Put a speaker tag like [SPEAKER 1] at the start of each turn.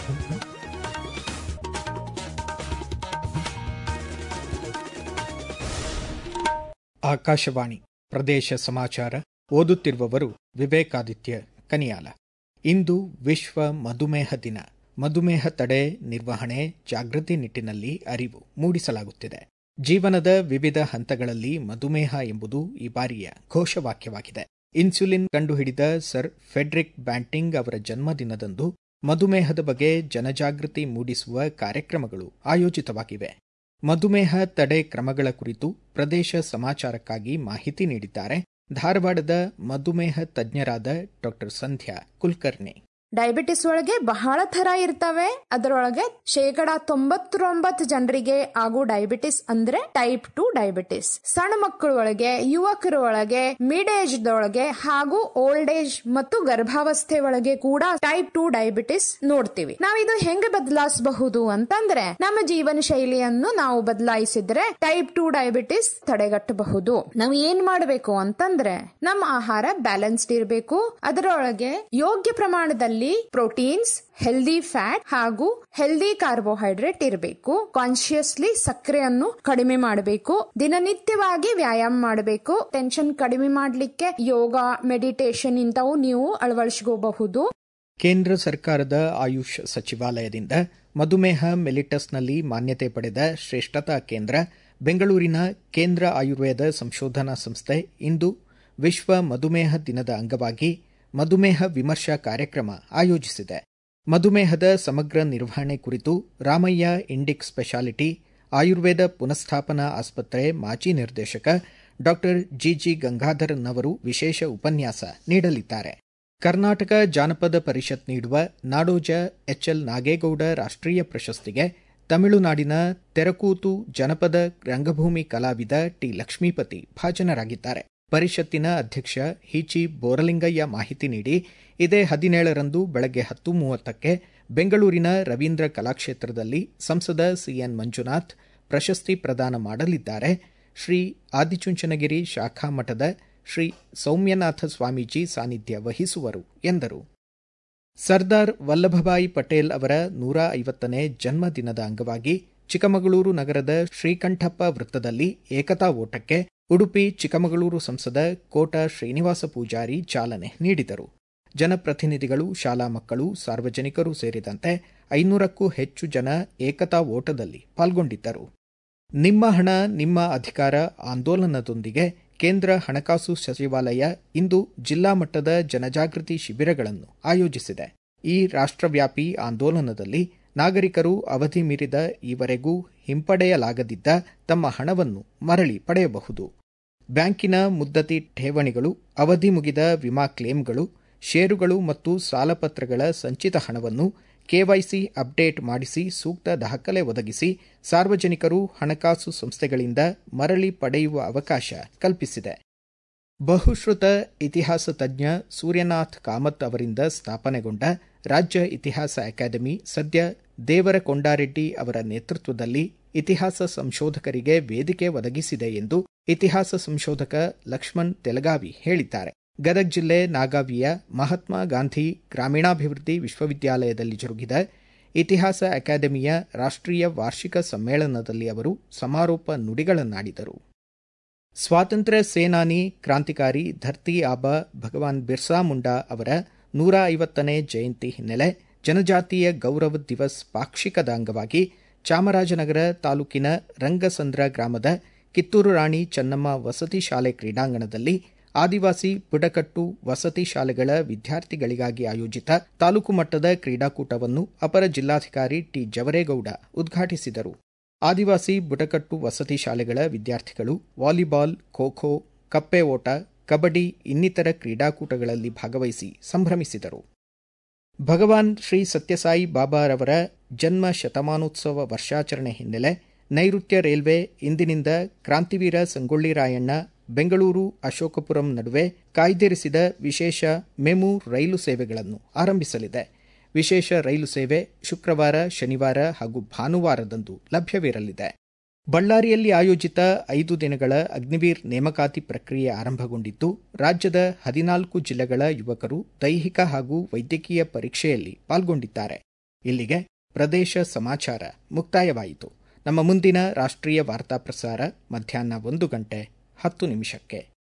[SPEAKER 1] ಆಕಾಶವಾಣಿ ಪ್ರದೇಶ ಸಮಾಚಾರ ಓದುತ್ತಿರುವವರು ವಿವೇಕಾದಿತ್ಯ ಕನಿಯಾಲ ಇಂದು ವಿಶ್ವ ಮಧುಮೇಹ ದಿನ ಮಧುಮೇಹ ತಡೆ ನಿರ್ವಹಣೆ ಜಾಗೃತಿ ನಿಟ್ಟಿನಲ್ಲಿ ಅರಿವು ಮೂಡಿಸಲಾಗುತ್ತಿದೆ ಜೀವನದ ವಿವಿಧ ಹಂತಗಳಲ್ಲಿ ಮಧುಮೇಹ ಎಂಬುದು ಈ ಬಾರಿಯ ಘೋಷವಾಕ್ಯವಾಗಿದೆ ಇನ್ಸುಲಿನ್ ಕಂಡುಹಿಡಿದ ಸರ್ ಫೆಡ್ರಿಕ್ ಬ್ಯಾಂಟಿಂಗ್ ಅವರ ಜನ್ಮದಿನದಂದು ಮಧುಮೇಹದ ಬಗ್ಗೆ ಜನಜಾಗೃತಿ ಮೂಡಿಸುವ ಕಾರ್ಯಕ್ರಮಗಳು ಆಯೋಜಿತವಾಗಿವೆ ಮಧುಮೇಹ ತಡೆ ಕ್ರಮಗಳ ಕುರಿತು ಪ್ರದೇಶ ಸಮಾಚಾರಕ್ಕಾಗಿ ಮಾಹಿತಿ ನೀಡಿದ್ದಾರೆ ಧಾರವಾಡದ ಮಧುಮೇಹ ತಜ್ಞರಾದ ಡಾ ಸಂಧ್ಯಾ ಕುಲಕರ್ಣಿ
[SPEAKER 2] ಡಯಾಬಿಟಿಸ್ ಒಳಗೆ ಬಹಳ ತರ ಇರ್ತವೆ ಅದರೊಳಗೆ ಶೇಕಡ ತೊಂಬತ್ತೊಂಬತ್ತು ಜನರಿಗೆ ಆಗೋ ಡಯಾಬಿಟಿಸ್ ಅಂದ್ರೆ ಟೈಪ್ ಟು ಡಯಾಬಿಟಿಸ್ ಸಣ್ಣ ಮಕ್ಕಳ ಒಳಗೆ ಯುವಕರ ಒಳಗೆ ಮಿಡ್ ಏಜ್ ದೊಳಗೆ ಹಾಗೂ ಓಲ್ಡ್ ಏಜ್ ಮತ್ತು ಗರ್ಭಾವಸ್ಥೆ ಒಳಗೆ ಕೂಡ ಟೈಪ್ ಟು ಡಯಾಬಿಟಿಸ್ ನೋಡ್ತೀವಿ ನಾವ್ ಇದು ಹೆಂಗೆ ಬದಲಾಯಿಸಬಹುದು ಅಂತಂದ್ರೆ ನಮ್ಮ ಜೀವನ ಶೈಲಿಯನ್ನು ನಾವು ಬದಲಾಯಿಸಿದ್ರೆ ಟೈಪ್ ಟು ಡಯಾಬಿಟಿಸ್ ತಡೆಗಟ್ಟಬಹುದು ನಾವು ಏನ್ ಮಾಡಬೇಕು ಅಂತಂದ್ರೆ ನಮ್ಮ ಆಹಾರ ಬ್ಯಾಲೆನ್ಸ್ಡ್ ಇರಬೇಕು ಅದರೊಳಗೆ ಯೋಗ್ಯ ಪ್ರಮಾಣದಲ್ಲಿ ಪ್ರೋಟೀನ್ಸ್ ಹೆಲ್ದಿ ಫ್ಯಾಟ್ ಹಾಗೂ ಹೆಲ್ದಿ ಕಾರ್ಬೋಹೈಡ್ರೇಟ್ ಇರಬೇಕು ಕಾನ್ಶಿಯಸ್ಲಿ ಸಕ್ಕರೆಯನ್ನು ಕಡಿಮೆ ಮಾಡಬೇಕು ದಿನನಿತ್ಯವಾಗಿ ವ್ಯಾಯಾಮ ಮಾಡಬೇಕು ಟೆನ್ಷನ್ ಕಡಿಮೆ ಮಾಡಲಿಕ್ಕೆ ಯೋಗ ಮೆಡಿಟೇಷನ್ ಇಂಥವು ನೀವು ಅಳವಡಿಸಿಕೋಬಹುದು
[SPEAKER 1] ಕೇಂದ್ರ ಸರ್ಕಾರದ ಆಯುಷ್ ಸಚಿವಾಲಯದಿಂದ ಮಧುಮೇಹ ಮೆಲಿಟಸ್ನಲ್ಲಿ ಮಾನ್ಯತೆ ಪಡೆದ ಶ್ರೇಷ್ಠತಾ ಕೇಂದ್ರ ಬೆಂಗಳೂರಿನ ಕೇಂದ್ರ ಆಯುರ್ವೇದ ಸಂಶೋಧನಾ ಸಂಸ್ಥೆ ಇಂದು ವಿಶ್ವ ಮಧುಮೇಹ ದಿನದ ಅಂಗವಾಗಿ ಮಧುಮೇಹ ವಿಮರ್ಶಾ ಕಾರ್ಯಕ್ರಮ ಆಯೋಜಿಸಿದೆ ಮಧುಮೇಹದ ಸಮಗ್ರ ನಿರ್ವಹಣೆ ಕುರಿತು ರಾಮಯ್ಯ ಇಂಡಿಕ್ ಸ್ಪೆಷಾಲಿಟಿ ಆಯುರ್ವೇದ ಪುನಃಸ್ಥಾಪನಾ ಆಸ್ಪತ್ರೆ ಮಾಜಿ ನಿರ್ದೇಶಕ ಡಾ ಜಿಜಿ ಗಂಗಾಧರನ್ ಅವರು ವಿಶೇಷ ಉಪನ್ಯಾಸ ನೀಡಲಿದ್ದಾರೆ ಕರ್ನಾಟಕ ಜಾನಪದ ಪರಿಷತ್ ನೀಡುವ ನಾಡೋಜ ಎಚ್ಎಲ್ ನಾಗೇಗೌಡ ರಾಷ್ಟ್ರೀಯ ಪ್ರಶಸ್ತಿಗೆ ತಮಿಳುನಾಡಿನ ತೆರಕೂತು ಜನಪದ ರಂಗಭೂಮಿ ಕಲಾವಿದ ಟಿ ಲಕ್ಷ್ಮೀಪತಿ ಭಾಜನರಾಗಿದ್ದಾರೆ ಪರಿಷತ್ತಿನ ಅಧ್ಯಕ್ಷ ಹಿಚಿ ಬೋರಲಿಂಗಯ್ಯ ಮಾಹಿತಿ ನೀಡಿ ಇದೇ ಹದಿನೇಳರಂದು ಬೆಳಗ್ಗೆ ಹತ್ತು ಮೂವತ್ತಕ್ಕೆ ಬೆಂಗಳೂರಿನ ರವೀಂದ್ರ ಕಲಾಕ್ಷೇತ್ರದಲ್ಲಿ ಸಂಸದ ಸಿಎನ್ ಮಂಜುನಾಥ್ ಪ್ರಶಸ್ತಿ ಪ್ರದಾನ ಮಾಡಲಿದ್ದಾರೆ ಶ್ರೀ ಆದಿಚುಂಚನಗಿರಿ ಶಾಖಾ ಮಠದ ಶ್ರೀ ಸೌಮ್ಯನಾಥ ಸ್ವಾಮೀಜಿ ಸಾನ್ನಿಧ್ಯ ವಹಿಸುವರು ಎಂದರು ಸರ್ದಾರ್ ವಲ್ಲಭಭಾಯಿ ಪಟೇಲ್ ಅವರ ನೂರ ಐವತ್ತನೇ ಜನ್ಮದಿನದ ಅಂಗವಾಗಿ ಚಿಕ್ಕಮಗಳೂರು ನಗರದ ಶ್ರೀಕಂಠಪ್ಪ ವೃತ್ತದಲ್ಲಿ ಏಕತಾ ಓಟಕ್ಕೆ ಉಡುಪಿ ಚಿಕ್ಕಮಗಳೂರು ಸಂಸದ ಕೋಟ ಶ್ರೀನಿವಾಸ ಪೂಜಾರಿ ಚಾಲನೆ ನೀಡಿದರು ಜನಪ್ರತಿನಿಧಿಗಳು ಶಾಲಾ ಮಕ್ಕಳು ಸಾರ್ವಜನಿಕರು ಸೇರಿದಂತೆ ಐನೂರಕ್ಕೂ ಹೆಚ್ಚು ಜನ ಏಕತಾ ಓಟದಲ್ಲಿ ಪಾಲ್ಗೊಂಡಿದ್ದರು ನಿಮ್ಮ ಹಣ ನಿಮ್ಮ ಅಧಿಕಾರ ಆಂದೋಲನದೊಂದಿಗೆ ಕೇಂದ್ರ ಹಣಕಾಸು ಸಚಿವಾಲಯ ಇಂದು ಜಿಲ್ಲಾ ಮಟ್ಟದ ಜನಜಾಗೃತಿ ಶಿಬಿರಗಳನ್ನು ಆಯೋಜಿಸಿದೆ ಈ ರಾಷ್ಟ್ರವ್ಯಾಪಿ ಆಂದೋಲನದಲ್ಲಿ ನಾಗರಿಕರು ಅವಧಿ ಮೀರಿದ ಈವರೆಗೂ ಹಿಂಪಡೆಯಲಾಗದಿದ್ದ ತಮ್ಮ ಹಣವನ್ನು ಮರಳಿ ಪಡೆಯಬಹುದು ಬ್ಯಾಂಕಿನ ಮುದ್ದತಿ ಠೇವಣಿಗಳು ಅವಧಿ ಮುಗಿದ ವಿಮಾ ಕ್ಲೇಮ್ಗಳು ಷೇರುಗಳು ಮತ್ತು ಸಾಲಪತ್ರಗಳ ಸಂಚಿತ ಹಣವನ್ನು ಕೆವೈಸಿ ಅಪ್ಡೇಟ್ ಮಾಡಿಸಿ ಸೂಕ್ತ ದಾಖಲೆ ಒದಗಿಸಿ ಸಾರ್ವಜನಿಕರು ಹಣಕಾಸು ಸಂಸ್ಥೆಗಳಿಂದ ಮರಳಿ ಪಡೆಯುವ ಅವಕಾಶ ಕಲ್ಪಿಸಿದೆ ಬಹುಶ್ರುತ ಇತಿಹಾಸ ತಜ್ಞ ಸೂರ್ಯನಾಥ್ ಕಾಮತ್ ಅವರಿಂದ ಸ್ಥಾಪನೆಗೊಂಡ ರಾಜ್ಯ ಇತಿಹಾಸ ಅಕಾಡೆಮಿ ಸದ್ಯ ದೇವರ ಕೊಂಡಾರೆಡ್ಡಿ ಅವರ ನೇತೃತ್ವದಲ್ಲಿ ಇತಿಹಾಸ ಸಂಶೋಧಕರಿಗೆ ವೇದಿಕೆ ಒದಗಿಸಿದೆ ಎಂದು ಇತಿಹಾಸ ಸಂಶೋಧಕ ಲಕ್ಷ್ಮಣ್ ತೆಲಗಾವಿ ಹೇಳಿದ್ದಾರೆ ಗದಗ ಜಿಲ್ಲೆ ನಾಗಾವಿಯ ಮಹಾತ್ಮ ಗಾಂಧಿ ಗ್ರಾಮೀಣಾಭಿವೃದ್ಧಿ ವಿಶ್ವವಿದ್ಯಾಲಯದಲ್ಲಿ ಜರುಗಿದ ಇತಿಹಾಸ ಅಕಾಡೆಮಿಯ ರಾಷ್ಟ್ರೀಯ ವಾರ್ಷಿಕ ಸಮ್ಮೇಳನದಲ್ಲಿ ಅವರು ಸಮಾರೋಪ ನುಡಿಗಳನ್ನಾಡಿದರು ಸ್ವಾತಂತ್ರ್ಯ ಸೇನಾನಿ ಕ್ರಾಂತಿಕಾರಿ ಧರ್ತಿ ಆಬಾ ಭಗವಾನ್ ಬಿರ್ಸಾ ಮುಂಡಾ ಅವರ ನೂರ ಐವತ್ತನೇ ಜಯಂತಿ ಹಿನ್ನೆಲೆ ಜನಜಾತೀಯ ಗೌರವ ದಿವಸ್ ಪಾಕ್ಷಿಕದ ಅಂಗವಾಗಿ ಚಾಮರಾಜನಗರ ತಾಲೂಕಿನ ರಂಗಸಂದ್ರ ಗ್ರಾಮದ ಕಿತ್ತೂರು ರಾಣಿ ಚೆನ್ನಮ್ಮ ವಸತಿ ಶಾಲೆ ಕ್ರೀಡಾಂಗಣದಲ್ಲಿ ಆದಿವಾಸಿ ಬುಡಕಟ್ಟು ವಸತಿ ಶಾಲೆಗಳ ವಿದ್ಯಾರ್ಥಿಗಳಿಗಾಗಿ ಆಯೋಜಿತ ತಾಲೂಕು ಮಟ್ಟದ ಕ್ರೀಡಾಕೂಟವನ್ನು ಅಪರ ಜಿಲ್ಲಾಧಿಕಾರಿ ಟಿ ಜವರೇಗೌಡ ಉದ್ಘಾಟಿಸಿದರು ಆದಿವಾಸಿ ಬುಡಕಟ್ಟು ವಸತಿ ಶಾಲೆಗಳ ವಿದ್ಯಾರ್ಥಿಗಳು ವಾಲಿಬಾಲ್ ಖೋ ಖೋ ಕಪ್ಪೆ ಓಟ ಕಬಡ್ಡಿ ಇನ್ನಿತರ ಕ್ರೀಡಾಕೂಟಗಳಲ್ಲಿ ಭಾಗವಹಿಸಿ ಸಂಭ್ರಮಿಸಿದರು ಭಗವಾನ್ ಶ್ರೀ ಸತ್ಯಸಾಯಿ ಬಾಬಾರವರ ಜನ್ಮ ಶತಮಾನೋತ್ಸವ ವರ್ಷಾಚರಣೆ ಹಿನ್ನೆಲೆ ನೈಋತ್ಯ ರೈಲ್ವೆ ಇಂದಿನಿಂದ ಕ್ರಾಂತಿವೀರ ಸಂಗೊಳ್ಳಿ ರಾಯಣ್ಣ ಬೆಂಗಳೂರು ಅಶೋಕಪುರಂ ನಡುವೆ ಕಾಯ್ದಿರಿಸಿದ ವಿಶೇಷ ಮೆಮು ರೈಲು ಸೇವೆಗಳನ್ನು ಆರಂಭಿಸಲಿದೆ ವಿಶೇಷ ರೈಲು ಸೇವೆ ಶುಕ್ರವಾರ ಶನಿವಾರ ಹಾಗೂ ಭಾನುವಾರದಂದು ಲಭ್ಯವಿರಲಿದೆ ಬಳ್ಳಾರಿಯಲ್ಲಿ ಆಯೋಜಿತ ಐದು ದಿನಗಳ ಅಗ್ನಿವೀರ್ ನೇಮಕಾತಿ ಪ್ರಕ್ರಿಯೆ ಆರಂಭಗೊಂಡಿದ್ದು ರಾಜ್ಯದ ಹದಿನಾಲ್ಕು ಜಿಲ್ಲೆಗಳ ಯುವಕರು ದೈಹಿಕ ಹಾಗೂ ವೈದ್ಯಕೀಯ ಪರೀಕ್ಷೆಯಲ್ಲಿ ಪಾಲ್ಗೊಂಡಿದ್ದಾರೆ ಇಲ್ಲಿಗೆ ಪ್ರದೇಶ ಸಮಾಚಾರ ಮುಕ್ತಾಯವಾಯಿತು ನಮ್ಮ ಮುಂದಿನ ರಾಷ್ಟ್ರೀಯ ವಾರ್ತಾ ಪ್ರಸಾರ ಮಧ್ಯಾಹ್ನ ಒಂದು ಗಂಟೆ ಹತ್ತು ನಿಮಿಷಕ್ಕೆ